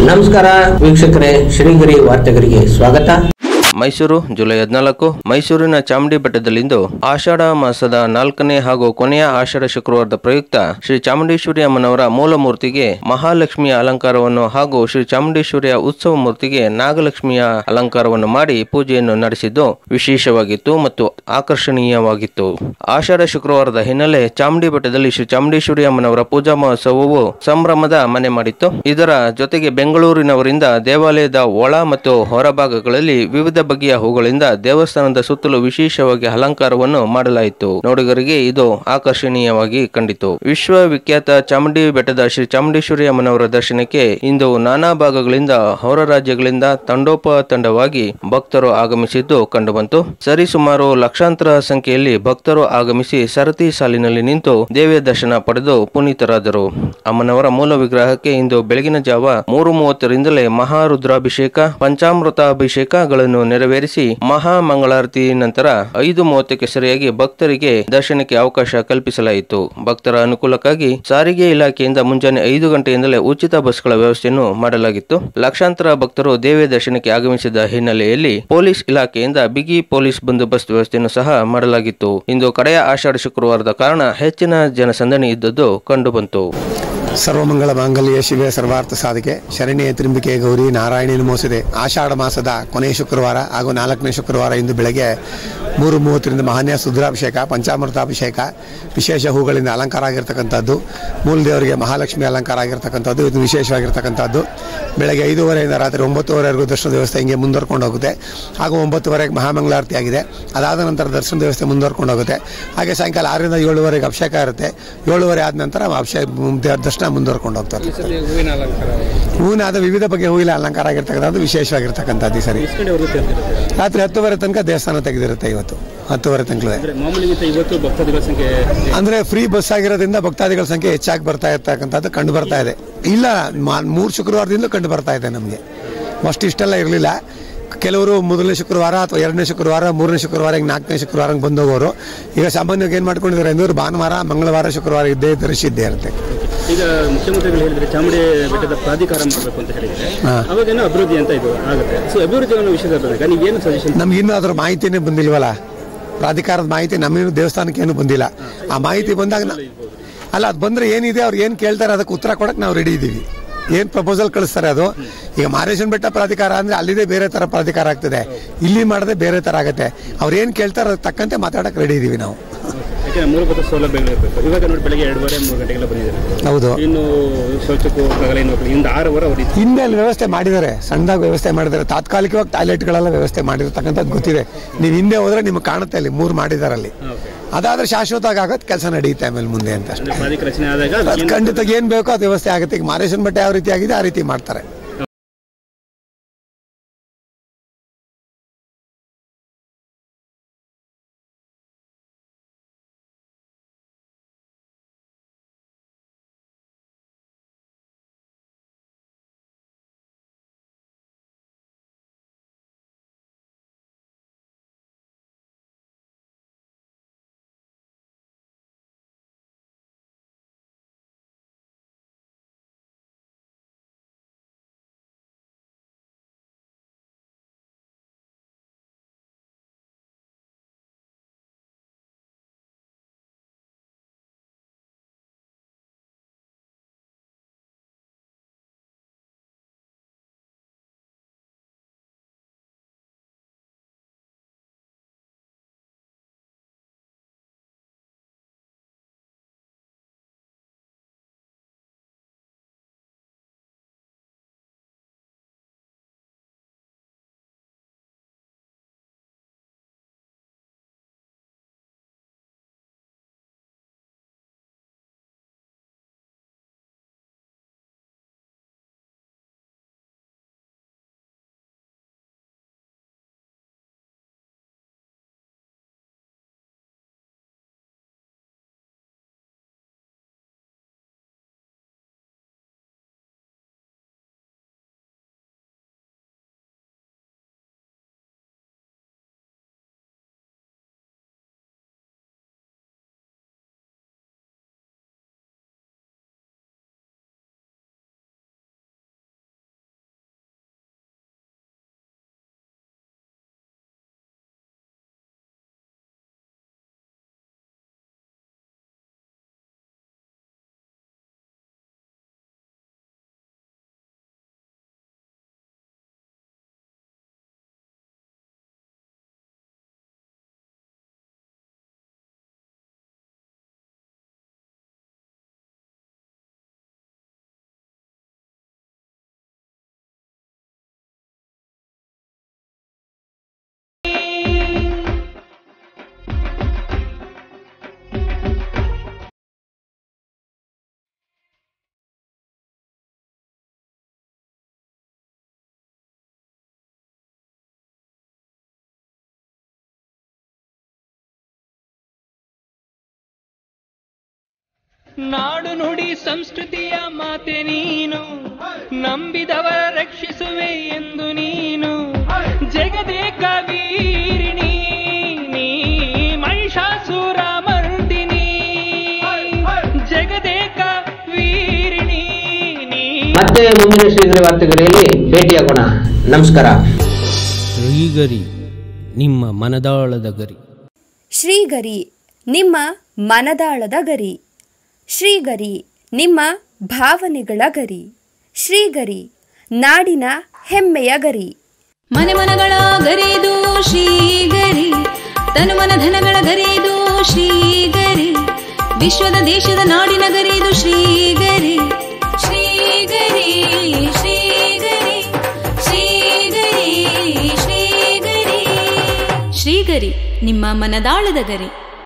ನಮಸ್ಕಾರ ವೀಕ್ಷಕರೇ ಶ್ರೀಗಿರಿ ವಾರ್ತೆಗರಿಗೆ ಸ್ವಾಗತ ಮೈಸೂರು ಜುಲೈ ಹದಿನಾಲ್ಕು ಮೈಸೂರಿನ ಚಾಮುಂಡಿ ಬೆಟ್ಟದಲ್ಲಿಂದು ಆಷಾಢ ಮಾಸದ ನಾಲ್ಕನೇ ಹಾಗೂ ಕೊನೆಯ ಆಷಾಢ ಶುಕ್ರವಾರದ ಪ್ರಯುಕ್ತ ಶ್ರೀ ಚಾಮುಂಡೇಶ್ವರಿ ಅಮ್ಮನವರ ಮೂಲ ಮೂರ್ತಿಗೆ ಮಹಾಲಕ್ಷ್ಮಿಯ ಅಲಂಕಾರವನ್ನು ಹಾಗೂ ಶ್ರೀ ಚಾಮುಂಡೇಶ್ವರಿಯ ಉತ್ಸವ ಮೂರ್ತಿಗೆ ನಾಗಲಕ್ಷ್ಮಿಯ ಅಲಂಕಾರವನ್ನು ಮಾಡಿ ಪೂಜೆಯನ್ನು ನಡೆಸಿದ್ದು ವಿಶೇಷವಾಗಿತ್ತು ಮತ್ತು ಆಕರ್ಷಣೀಯವಾಗಿತ್ತು ಆಷಾಢ ಶುಕ್ರವಾರದ ಹಿನ್ನೆಲೆ ಚಾಮುಂಡಿ ಬೆಟ್ಟದಲ್ಲಿ ಶ್ರೀ ಚಾಮುಂಡೇಶ್ವರಿ ಅಮ್ಮನವರ ಪೂಜಾ ಮಹೋತ್ಸವವು ಸಂಭ್ರಮದ ಮನೆ ಮಾಡಿತ್ತು ಇದರ ಜೊತೆಗೆ ಬೆಂಗಳೂರಿನವರಿಂದ ದೇವಾಲಯದ ಒಳ ಮತ್ತು ಹೊರಭಾಗಗಳಲ್ಲಿ ವಿವಿಧ ಬಗೆಯ ಹೂಗಳಿಂದ ದೇವಸ್ಥಾನದ ಸುತ್ತಲೂ ವಿಶೇಷವಾಗಿ ಅಲಂಕಾರವನ್ನು ಮಾಡಲಾಯಿತು ನೋಡುಗರಿಗೆ ಇದು ಆಕರ್ಷಣೀಯವಾಗಿ ಕಂಡಿತು ವಿಶ್ವವಿಖ್ಯಾತ ಚಾಮುಂಡಿ ಬೆಟ್ಟದ ಶ್ರೀ ಚಾಮುಂಡೇಶ್ವರಿ ಅಮ್ಮನವರ ದರ್ಶನಕ್ಕೆ ಇಂದು ನಾನಾ ಭಾಗಗಳಿಂದ ಹೊರ ರಾಜ್ಯಗಳಿಂದ ತಂಡೋಪತಂಡವಾಗಿ ಭಕ್ತರು ಆಗಮಿಸಿದ್ದು ಕಂಡುಬಂತು ಸರಿಸುಮಾರು ಲಕ್ಷಾಂತರ ಸಂಖ್ಯೆಯಲ್ಲಿ ಭಕ್ತರು ಆಗಮಿಸಿ ಸರತಿ ಸಾಲಿನಲ್ಲಿ ನಿಂತು ದೇವಿಯ ದರ್ಶನ ಪಡೆದು ಪುನೀತರಾದರು ಅಮ್ಮನವರ ಮೂಲ ವಿಗ್ರಹಕ್ಕೆ ಇಂದು ಬೆಳಗಿನ ಜಾವ ಮೂರು ಮೂವತ್ತರಿಂದಲೇ ಮಹಾರುದ್ರಾಭಿಷೇಕ ಪಂಚಾಮೃತಾಭಿಷೇಕಗಳನ್ನು ನೆರವೇರಿಸಿ ಮಹಾ ಮಂಗಳಾರತಿ ನಂತರ ಐದು ಮೂವತ್ತಕ್ಕೆ ಸರಿಯಾಗಿ ಭಕ್ತರಿಗೆ ದರ್ಶನಕ್ಕೆ ಅವಕಾಶ ಕಲ್ಪಿಸಲಾಯಿತು ಭಕ್ತರ ಅನುಕೂಲಕ್ಕಾಗಿ ಸಾರಿಗೆ ಇಲಾಖೆಯಿಂದ ಮುಂಜಾನೆ ಐದು ಗಂಟೆಯಿಂದಲೇ ಉಚಿತ ಬಸ್ಗಳ ವ್ಯವಸ್ಥೆಯನ್ನು ಮಾಡಲಾಗಿತ್ತು ಲಕ್ಷಾಂತರ ಭಕ್ತರು ದೇವಿಯ ದರ್ಶನಕ್ಕೆ ಆಗಮಿಸಿದ ಹಿನ್ನೆಲೆಯಲ್ಲಿ ಪೊಲೀಸ್ ಇಲಾಖೆಯಿಂದ ಬಿಗಿ ಪೊಲೀಸ್ ಬಂದೋಬಸ್ತ್ ವ್ಯವಸ್ಥೆಯನ್ನು ಸಹ ಮಾಡಲಾಗಿತ್ತು ಇಂದು ಕಡೆಯ ಆಷಾಢ ಶುಕ್ರವಾರದ ಕಾರಣ ಹೆಚ್ಚಿನ ಜನಸಂದಣಿ ಇದ್ದದ್ದು ಕಂಡುಬಂತು ಸರ್ವಮಂಗಳ ಮಾಂಗಲ್ಯ ಶಿವೆ ಸರ್ವಾರ್ಥ ಸಾಧಿಕೆ ಶರಣ್ಯ ತ್ರಿಂಬಿಕೆ ಗೌರಿ ನಾರಾಯಣಿ ನಮೋಸಿದೆ ಆಷಾಢ ಮಾಸದ ಕೊನೆಯ ಶುಕ್ರವಾರ ಹಾಗೂ ನಾಲ್ಕನೇ ಶುಕ್ರವಾರ ಇಂದು ಬೆಳಗ್ಗೆ ಮೂರು ಮೂವತ್ತರಿಂದ ಮಹಾನ್ಯ ಸುದ್ರಾಭಿಷೇಕ ಪಂಚಾಮೃತಾಭಿಷೇಕ ವಿಶೇಷ ಹೂಗಳಿಂದ ಅಲಂಕಾರ ಆಗಿರ್ತಕ್ಕಂಥದ್ದು ಮೂಲ ದೇವರಿಗೆ ಮಹಾಲಕ್ಷ್ಮಿ ಅಲಂಕಾರ ಆಗಿರ್ತಕ್ಕಂಥದ್ದು ಇದು ವಿಶೇಷವಾಗಿರ್ತಕ್ಕಂಥದ್ದು ಬೆಳಗ್ಗೆ ಐದೂವರೆಯಿಂದ ರಾತ್ರಿ ಒಂಬತ್ತುವರೆವರೆಗೂ ದರ್ಶನದ ವ್ಯವಸ್ಥೆ ಹಿಂಗೆ ಮುಂದುವರ್ಕೊಂಡು ಹೋಗುತ್ತೆ ಹಾಗೂ ಒಂಬತ್ತುವರೆಗೆ ಮಹಾಮಂಗಳಾರತಿ ಆಗಿದೆ ಅದಾದ ನಂತರ ದರ್ಶನದ ವ್ಯವಸ್ಥೆ ಮುಂದುವರ್ಕೊಂಡು ಹೋಗುತ್ತೆ ಹಾಗೆ ಸಾಯಂಕಾಲ ಆರರಿಂದ ಏಳುವರೆಗೆ ಅಭಿಷೇಕ ಇರುತ್ತೆ ಏಳುವರೆ ಆದ ನಂತರ ಅಭಿಷೇಕ ದರ್ಶನ ಮುಂದುವರ್ಕೊಂಡು ಹೋಗ್ತಾರೆ ಹೂವಿನ ಅದು ವಿವಿಧ ಬಗೆಯ ಹೂವಿನ ಅಲಂಕಾರ ಆಗಿರ್ತಕ್ಕಂಥದ್ದು ವಿಶೇಷವಾಗಿರ್ತಕ್ಕಂಥದ್ದು ಈ ಸರಿ ರಾತ್ರಿ ಹತ್ತುವರೆ ತನಕ ದೇವಸ್ಥಾನ ತೆಗೆದಿರುತ್ತೆ ಇವತ್ತು ಹತ್ತುವರೆ ತನಕ ಮಾಮೂಲಿಗಿಂತ ಇವತ್ತು ಭಕ್ತಾದಿಗಳ ಸಂಖ್ಯೆ ಅಂದ್ರೆ ಫ್ರೀ ಬಸ್ ಆಗಿರೋದ್ರಿಂದ ಭಕ್ತಾದಿಗಳ ಸಂಖ್ಯೆ ಹೆಚ್ಚಾಗಿ ಬರ್ತಾ ಇರ್ತಕ್ಕಂಥದ್ದು ಕಂಡು ಬರ್ತಾ ಇದೆ ಇಲ್ಲ ಮಾ- ಮೂರು ಶುಕ್ರವಾರದಿಂದ ಕಂಡು ಬರ್ತಾ ಇದೆ ನಮಗೆ ಅಷ್ಟು ಇಷ್ಟೆಲ್ಲ ಇರಲಿಲ್ಲ ಕೆಲವರು ಮೊದಲನೇ ಶುಕ್ರವಾರ ಅಥವಾ ಎರಡನೇ ಶುಕ್ರವಾರ ಮೂರನೇ ಶುಕ್ರವಾರ ಹಿಂಗೆ ನಾಲ್ಕನೇ ಶುಕ್ರವಾರ ಹಂಗೆ ಬಂದು ಹೋಗೋರು ಈಗ ಸಾಮಾನ್ಯವಾಗಿ ಏನು ಮಾಡ್ಕೊಂಡಿದ್ದಾರೆ ಅಂದ್ರೆ ಭಾನುವಾರ ಮಂಗಳವಾರ ಶುಕ್ರವಾರ ಇದ್ದೇ ದರ್ಶಿದ್ದೇ ಇರುತ್ತೆ ಈಗ ಮುಖ್ಯಮಂತ್ರಿಗಳು ಹೇಳಿದ್ರೆ ಚಾಮುಂಡಿ ಬೆಟ್ಟದ ಪ್ರಾಧಿಕಾರ ಮಾಡಬೇಕು ಅಂತ ಹೇಳಿದ್ರೆ ಹಾ. ಅವಾಗೇನೋ ಅಭಿವೃದ್ಧಿ ಅಂತ ಇದು ಆಗುತ್ತೆ ಸೊ ಅಭಿವೃದ್ಧಿ ಅನ್ನೋ ವಿಷಯದ ಬಂದಾಗ ನೀವೇನು ಸಜೆಷನ್ ನಮ್ಗೆ ಇನ್ನೂ ಅದ್ರ ಮಾಹಿತಿನೇ ಬಂದಿಲ್ವಲ್ಲ ಪ್ರಾಧಿಕಾರದ ಮಾಹಿತಿ ನಮ್ಮಿನ್ನು ದೇವಸ್ಥಾನಕ್ಕೆ ಏನು ಬಂದಿಲ್ಲ ಆ ಮಾಹಿತಿ ಬಂದಾಗ ನಾ- ಅಲ್ಲ ಅದು ಬಂದ್ರೆ ಏನಿದೆ ಅವ್ರು ಏನು ಕೇಳ್ತಾರೆ ಅದಕ್ಕೆ ಉತ್ತರ ಕೊಡಕ್ಕೆ ನಾವು ರೆಡಿ ಇದ್ದೀವಿ ಏನು ಪ್ರಪೋಸಲ್ ಕಳಿಸ್ತಾರೆ ಅದು ಈಗ ಮಾರೇಶನ್ ಬೆಟ್ಟ ಪ್ರಾಧಿಕಾರ ಅಂದ್ರೆ ಅಲ್ಲಿದೆ ಬೇರೆ ತರ ಪ್ರಾಧಿಕಾರ ಆಗ್ತದೆ ಇಲ್ಲಿ ಮಾಡದೆ ಬೇರೆ ತರ ಆಗುತ್ತೆ ಅವ್ರು ಏನು ಕೇಳ್ತಾರೆ ಅದಕ್ಕೆ ತಕ್ಕಂತೆ ಮಾತಾಡಕ್ಕೆ ರೆಡಿ ಇದ್ದೀವಿ ನಾವು ಯಾಕೆಂದ್ರೆ ಮೂಲಭೂತ ಸೌಲಭ್ಯಗಳು ಇರಬೇಕು ಇವಾಗ ನೋಡಿ ಬೆಳಗ್ಗೆ ಎರಡುವರೆ ಮೂರು ಗಂಟೆಗೆಲ್ಲ ಬಂದಿದ್ದಾರೆ ಹೌದು ಇನ್ನು ಶೌಚಕ್ಕೂ ಹೋಗಲ್ಲ ಇನ್ನು ಇಂದ ಆರೂವರೆ ಅವ್ರು ಇತ್ತು. ಹಿಂದೆ ಅಲ್ಲಿ ವ್ಯವಸ್ಥೆ ಮಾಡಿದ್ದಾರೆ ಸಣ್ಣದಾಗಿ ವ್ಯವಸ್ಥೆ ಮಾಡಿದ್ದಾರೆ ತಾತ್ಕಾಲಿಕವಾಗಿ ಟಾಯ್ಲೆಟ್ಗಳೆಲ್ಲ ವ್ಯವಸ್ಥೆ ಮಾಡಿರ್ತಕ್ಕಂಥದ್ದು ಗೊತ್ತಿದೆ ನೀವು ಹಿಂದೆ ಹೋದ್ರೆ ನಿಮ್ಗೆ ಕಾಣುತ್ತೆ ಅಲ್ಲಿ ಮೂರು ಮಾಡಿದ್ದಾರೆ ಅಲ್ಲಿ ಅದಾದ್ರೆ ಶಾಶ್ವತವಾಗಿ ಆಗೋದು ಕೆಲಸ ನಡೆಯುತ್ತೆ ಆಮೇಲೆ ಮುಂದೆ ಅಂತ ಅಷ್ಟೇ ಅಂದ್ರೆ ಪ್ರಾಧಿಕಾರ ರಚನೆ ಆದಾಗ ಅದು ಅದಕ್ಕೆ ಖಂಡಿತ ಏನ್ ಬೇಕೋ ಅದು ವ್ಯವಸ್ಥೆ ಆಗುತ್ತೆ ಈಗ ಮಾರೇಶನ್ ಬೆಟ್ಟ ಯಾವ ರೀತಿ ಆಗಿದೆ ಆ ರೀತಿ ಮಾಡ್ತಾರೆ ನಾಡು ನುಡಿ ಸಂಸ್ಕೃತಿಯ ಮಾತೆ ನೀನು ನಂಬಿದವರ ರಕ್ಷಿಸುವೆ ಎಂದು ನೀನು ಜಗದೇಕ ವೀರಿಣಿ ನೀ ಮಹಿಷಾಸುರ ಮರ್ದಿನಿ ಜಗದೇಕ ವೀರಿಣಿ ನೀ ಮತ್ತೆ ಮುಂದಿನ ಶ್ರೀಗರಿ ವಾರ್ತೆಗರಿಯಲ್ಲಿ ಭೇಟಿಯಾಗೋಣ ನಮಸ್ಕಾರ ಶ್ರೀಗರಿ ನಿಮ್ಮ ಮನದಾಳದ ಗರಿ ಶ್ರೀಗರಿ ನಿಮ್ಮ ಮನದಾಳದ ಗರಿ ಶ್ರೀಗರಿ ನಿಮ್ಮ ಭಾವನೆಗಳ ಗರಿ ಶ್ರೀಗರಿ ನಾಡಿನ ಹೆಮ್ಮೆಯ ಗರಿ ಮನೆ ಮನಗಳ ಗರಿದು ಶ್ರೀಗರಿ ತನು ಮನ ಧನಗಳ ಗರಿದು ಶ್ರೀಗರಿ ವಿಶ್ವದ ದೇಶದ ನಾಡಿನ ಗರಿದು ಶ್ರೀಗರಿ ಶ್ರೀಗರಿ ಶ್ರೀಗರಿ ಶ್ರೀಗರಿ ಶ್ರೀಗರಿ ಶ್ರೀಗರಿ ನಿಮ್ಮ ಮನದಾಳದ ಗರಿ